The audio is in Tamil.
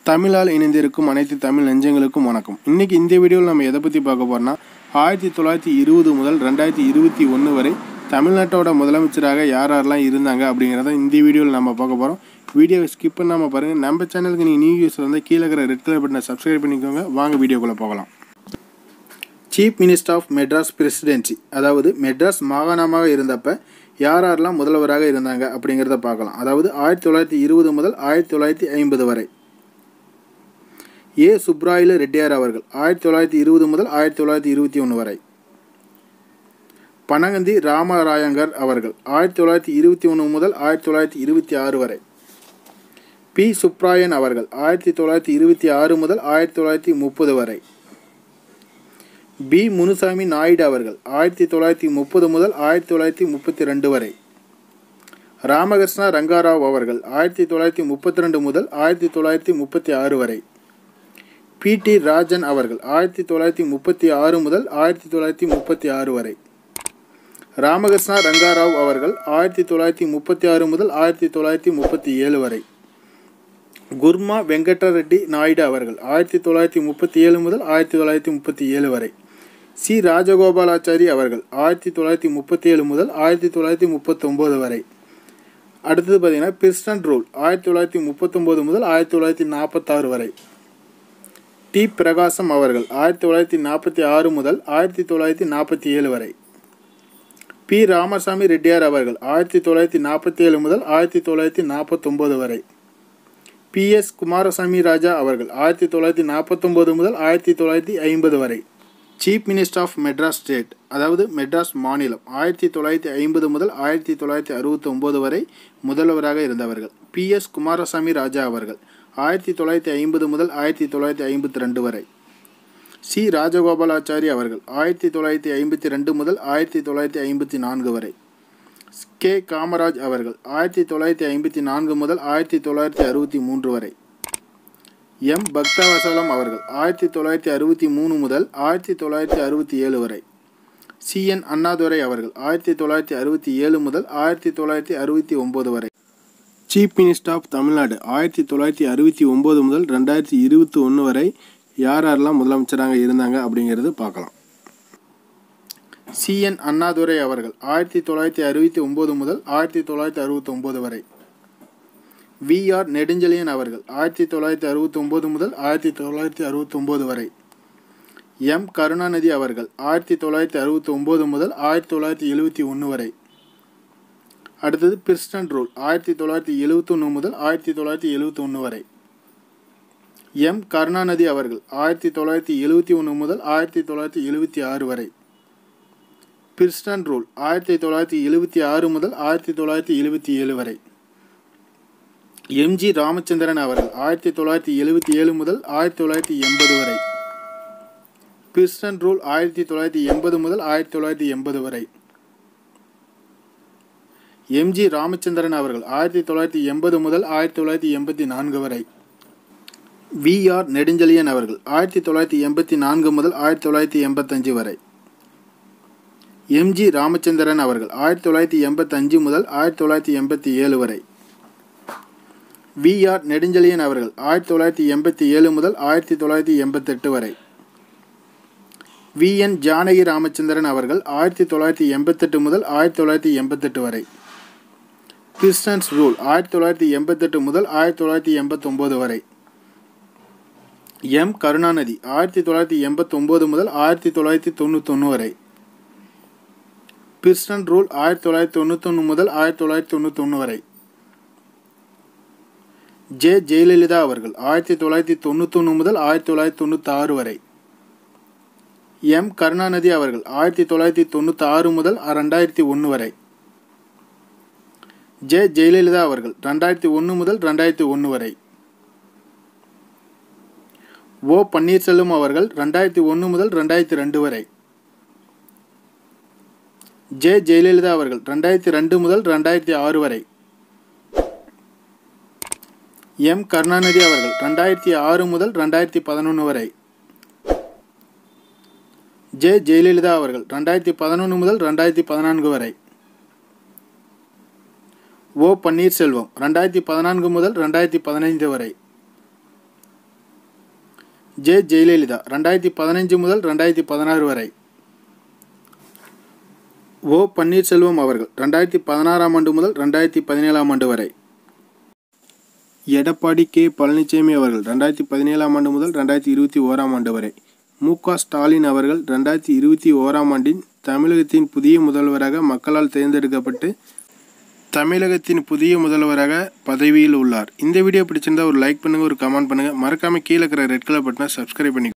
தமிழால் இணைந்திருக்கும் அனைத்து தமிழ் நெஞ்சங்களுக்கும் வணக்கம் இன்றைக்கி இந்த வீடியோவில் நம்ம எதை பற்றி பார்க்க போகிறோம்னா ஆயிரத்தி தொள்ளாயிரத்தி இருபது முதல் ரெண்டாயிரத்தி இருபத்தி ஒன்று வரை தமிழ்நாட்டோட முதலமைச்சராக யார் யாரெல்லாம் இருந்தாங்க அப்படிங்கிறத இந்த வீடியோவில் நம்ம பார்க்க போகிறோம் வீடியோவை ஸ்கிப் பண்ணாமல் பாருங்கள் நம்ம சேனலுக்கு நீங்கள் நியூ யூஸ் வந்து கீழே இருக்கிற ரெட் கலர் பட்டனை சப்ஸ்கிரைப் பண்ணிக்கோங்க வாங்க வீடியோக்குள்ளே போகலாம் chief minister of Madras presidency அதாவது மெட்ராஸ் மாகாணமாக இருந்தப்ப யார் யாரெல்லாம் முதல்வராக இருந்தாங்க அப்படிங்கிறத பார்க்கலாம் அதாவது ஆயிரத்தி தொள்ளாயிரத்தி இருபது முதல் ஆயிரத்தி தொள்ளாயிரத்தி ஐம்பது வரை ஏ சுப்ராயிலு ரெட்டியார் அவர்கள் ஆயிரத்தி தொள்ளாயிரத்தி இருபது முதல் ஆயிரத்தி தொள்ளாயிரத்தி இருபத்தி ஒன்று வரை பனகந்தி ராமராயங்கர் அவர்கள் ஆயிரத்தி தொள்ளாயிரத்தி இருபத்தி ஒன்று முதல் ஆயிரத்தி தொள்ளாயிரத்தி இருபத்தி ஆறு வரை பி சுப்ராயன் அவர்கள் ஆயிரத்தி தொள்ளாயிரத்தி இருபத்தி ஆறு முதல் ஆயிரத்தி தொள்ளாயிரத்தி முப்பது வரை பி முனுசாமி நாயுடு அவர்கள் ஆயிரத்தி தொள்ளாயிரத்தி முப்பது முதல் ஆயிரத்தி தொள்ளாயிரத்தி முப்பத்தி ரெண்டு வரை ராமகிருஷ்ணா ரங்காராவ் அவர்கள் ஆயிரத்தி தொள்ளாயிரத்தி முப்பத்தி ரெண்டு முதல் ஆயிரத்தி தொள்ளாயிரத்தி முப்பத்தி ஆறு வரை பி டி ராஜன் அவர்கள் ஆயிரத்தி தொள்ளாயிரத்தி முப்பத்தி ஆறு முதல் ஆயிரத்தி தொள்ளாயிரத்தி முப்பத்தி ஆறு வரை ராமகிருஷ்ணா ரங்காராவ் அவர்கள் ஆயிரத்தி தொள்ளாயிரத்தி முப்பத்தி ஆறு முதல் ஆயிரத்தி தொள்ளாயிரத்தி முப்பத்தி ஏழு வரை குர்மா வெங்கடரெட்டி நாயுடு அவர்கள் ஆயிரத்தி தொள்ளாயிரத்தி முப்பத்தி ஏழு முதல் ஆயிரத்தி தொள்ளாயிரத்தி முப்பத்தி ஏழு வரை சி ராஜகோபாலாச்சாரி அவர்கள் ஆயிரத்தி தொள்ளாயிரத்தி முப்பத்தி ஏழு முதல் ஆயிரத்தி தொள்ளாயிரத்தி முப்பத்தொம்போது வரை அடுத்தது பார்த்தீங்கன்னா பிரிஸ்டன் ரூல் ஆயிரத்தி தொள்ளாயிரத்தி முப்பத்தொம்போது முதல் ஆயிரத்தி தொள்ளாயிரத்தி நாற்பத்தாறு வரை டி பிரகாசம் அவர்கள் ஆயிரத்தி தொள்ளாயிரத்தி நாற்பத்தி ஆறு முதல் ஆயிரத்தி தொள்ளாயிரத்தி நாற்பத்தி ஏழு வரை பி ராமசாமி ரெட்டியார் அவர்கள் ஆயிரத்தி தொள்ளாயிரத்தி நாற்பத்தி ஏழு முதல் ஆயிரத்தி தொள்ளாயிரத்தி நாற்பத்தொம்போது வரை பி எஸ் குமாரசாமி ராஜா அவர்கள் ஆயிரத்தி தொள்ளாயிரத்தி நாற்பத்தொம்போது முதல் ஆயிரத்தி தொள்ளாயிரத்தி ஐம்பது வரை chief minister of Madras state அதாவது மெட்ராஸ் மாநிலம் ஆயிரத்தி தொள்ளாயிரத்தி ஐம்பது முதல் ஆயிரத்தி தொள்ளாயிரத்தி அறுபத்தி ஒம்பது வரை முதல்வராக இருந்தவர்கள் பி எஸ் குமாரசாமி ராஜா அவர்கள் ஆயிரத்தி தொள்ளாயிரத்தி ஐம்பது முதல் ஆயிரத்தி தொள்ளாயிரத்தி ஐம்பத்தி ரெண்டு வரை சி ராஜகோபாலாச்சாரி அவர்கள் ஆயிரத்தி தொள்ளாயிரத்தி ஐம்பத்தி ரெண்டு முதல் ஆயிரத்தி தொள்ளாயிரத்தி ஐம்பத்தி நான்கு வரை கே காமராஜ் அவர்கள் ஆயிரத்தி தொள்ளாயிரத்தி ஐம்பத்தி நான்கு முதல் ஆயிரத்தி தொள்ளாயிரத்தி அறுபத்தி மூன்று வரை எம் பக்தவசலம் அவர்கள் ஆயிரத்தி தொள்ளாயிரத்தி அறுபத்தி மூணு முதல் ஆயிரத்தி தொள்ளாயிரத்தி அறுபத்தி ஏழு வரை சி என் அண்ணாதுரை அவர்கள் ஆயிரத்தி தொள்ளாயிரத்தி அறுபத்தி ஏழு முதல் ஆயிரத்தி தொள்ளாயிரத்தி அறுபத்தி ஒம்பது வரை சீஃப் மினிஸ்டர் ஆஃப் தமிழ்நாடு ஆயிரத்தி தொள்ளாயிரத்தி அறுபத்தி ஒம்பது முதல் ரெண்டாயிரத்தி இருபத்தி ஒன்று வரை யார் யாரெல்லாம் முதலமைச்சராக இருந்தாங்க அப்படிங்கிறது பார்க்கலாம் சிஎன் அண்ணாதுரை அவர்கள் ஆயிரத்தி தொள்ளாயிரத்தி அறுபத்தி ஒம்பது முதல் ஆயிரத்தி தொள்ளாயிரத்தி அறுபத்தி ஒம்பது வரை வி ஆர் நெடுஞ்செழியன் அவர்கள் ஆயிரத்தி தொள்ளாயிரத்தி அறுபத்தி ஒம்பது முதல் ஆயிரத்தி தொள்ளாயிரத்தி அறுபத்தி ஒம்பது வரை எம் கருணாநிதி அவர்கள் ஆயிரத்தி தொள்ளாயிரத்தி அறுபத்தி ஒம்பது முதல் ஆயிரத்தி தொள்ளாயிரத்தி எழுபத்தி ஒன்று வரை அடுத்தது பிரிஸ்டன் ரூல் ஆயிரத்தி தொள்ளாயிரத்தி எழுபத்தொன்று முதல் ஆயிரத்தி தொள்ளாயிரத்தி எழுபத்தி ஒன்று வரை எம் கருணாநிதி அவர்கள் ஆயிரத்தி தொள்ளாயிரத்தி எழுபத்தி ஒன்று முதல் ஆயிரத்தி தொள்ளாயிரத்தி எழுபத்தி ஆறு வரை பிரிஸ்டன் ரூல் ஆயிரத்தி தொள்ளாயிரத்தி எழுபத்தி ஆறு முதல் ஆயிரத்தி தொள்ளாயிரத்தி எழுபத்தி ஏழு வரை எம்ஜி ராமச்சந்திரன் அவர்கள் ஆயிரத்தி தொள்ளாயிரத்தி எழுபத்தி ஏழு முதல் ஆயிரத்தி தொள்ளாயிரத்தி எண்பது வரை பிரிஸ்டன் ரூல் ஆயிரத்தி தொள்ளாயிரத்தி எண்பது முதல் ஆயிரத்தி தொள்ளாயிரத்தி எண்பது வரை எம்ஜி ராமச்சந்திரன் அவர்கள் ஆயிரத்தி தொள்ளாயிரத்தி எண்பது முதல் ஆயிரத்தி தொள்ளாயிரத்தி எண்பத்தி நான்கு வரை வி ஆர் நெடுஞ்செழியன் அவர்கள் ஆயிரத்தி தொள்ளாயிரத்தி எண்பத்தி நான்கு முதல் ஆயிரத்தி தொள்ளாயிரத்தி எண்பத்தஞ்சு வரை எம்ஜி ராமச்சந்திரன் அவர்கள் ஆயிரத்தி தொள்ளாயிரத்தி எண்பத்தஞ்சு முதல் ஆயிரத்தி தொள்ளாயிரத்தி எண்பத்தி ஏழு வரை வி ஆர் நெடுஞ்செழியன் அவர்கள் ஆயிரத்தி தொள்ளாயிரத்தி எண்பத்தி ஏழு முதல் ஆயிரத்தி தொள்ளாயிரத்தி எண்பத்தெட்டு வரை வி என் ஜானகி ராமச்சந்திரன் அவர்கள் ஆயிரத்தி தொள்ளாயிரத்தி எண்பத்தெட்டு முதல் ஆயிரத்தி தொள்ளாயிரத்தி எண்பத்தெட்டு வரை கிறிஸ்டன்ஸ் ரூல் ஆயிரத்தி தொள்ளாயிரத்தி எண்பத்தெட்டு முதல் ஆயிரத்தி தொள்ளாயிரத்தி எண்பத்தொம்போது வரை எம் கருணாநிதி ஆயிரத்தி தொள்ளாயிரத்தி எண்பத்தொம்போது முதல் ஆயிரத்தி தொள்ளாயிரத்தி தொண்ணூத்தொன்று வரை பிரிஸ்டன் ரூல் ஆயிரத்தி தொள்ளாயிரத்தி தொண்ணூத்தொன்று முதல் ஆயிரத்தி தொள்ளாயிரத்தி தொண்ணூத்தொன்று வரை ஜே ஜெயலலிதா அவர்கள் ஆயிரத்தி தொள்ளாயிரத்தி தொண்ணூத்தொன்று முதல் ஆயிரத்தி தொள்ளாயிரத்தி தொண்ணூத்தாறு வரை எம் கருணாநிதி அவர்கள் ஆயிரத்தி தொள்ளாயிரத்தி தொண்ணூத்தாறு முதல் ரெண்டாயிரத்தி ஒன்று வரை ஜே ஜெயலலிதா அவர்கள் ரெண்டாயிரத்தி ஒன்று முதல் ரெண்டாயிரத்தி ஒன்று வரை ஓ பன்னீர்செல்வம் அவர்கள் ரெண்டாயிரத்தி ஒன்று முதல் ரெண்டாயிரத்தி ரெண்டு வரை ஜே ஜெயலலிதா அவர்கள் ரெண்டாயிரத்தி ரெண்டு முதல் ரெண்டாயிரத்தி ஆறு வரை எம் கருணாநிதி அவர்கள் ரெண்டாயிரத்தி ஆறு முதல் ரெண்டாயிரத்தி பதினொன்று வரை ஜே ஜெயலலிதா அவர்கள் ரெண்டாயிரத்தி பதினொன்று முதல் ரெண்டாயிரத்தி பதினான்கு வரை ஓ பன்னீர்செல்வம் ரெண்டாயிரத்தி பதினான்கு முதல் ரெண்டாயிரத்தி பதினைந்து வரை ஜெ ஜெயலலிதா ரெண்டாயிரத்தி பதினஞ்சு முதல் ரெண்டாயிரத்தி பதினாறு வரை ஓ பன்னீர்செல்வம் அவர்கள் ரெண்டாயிரத்தி பதினாறாம் ஆண்டு முதல் ரெண்டாயிரத்தி பதினேழாம் ஆண்டு வரை எடப்பாடி கே பழனிசாமி அவர்கள் ரெண்டாயிரத்தி பதினேழாம் ஆண்டு முதல் ரெண்டாயிரத்தி இருபத்தி ஓராம் ஆண்டு வரை மு க ஸ்டாலின் அவர்கள் ரெண்டாயிரத்தி இருபத்தி ஓராம் ஆண்டின் தமிழகத்தின் புதிய முதல்வராக மக்களால் தேர்ந்தெடுக்கப்பட்டு தமிழகத்தின் புதிய முதல்வராக பதவியில் உள்ளார் இந்த வீடியோ பிடிச்சிருந்தா ஒரு லைக் பண்ணுங்கள் ஒரு கமெண்ட் பண்ணுங்கள் மறக்காமல் கீழே இருக்கிற ரெட் கலர் பட்டனை சப்ஸ்கிரைப் பண்ணி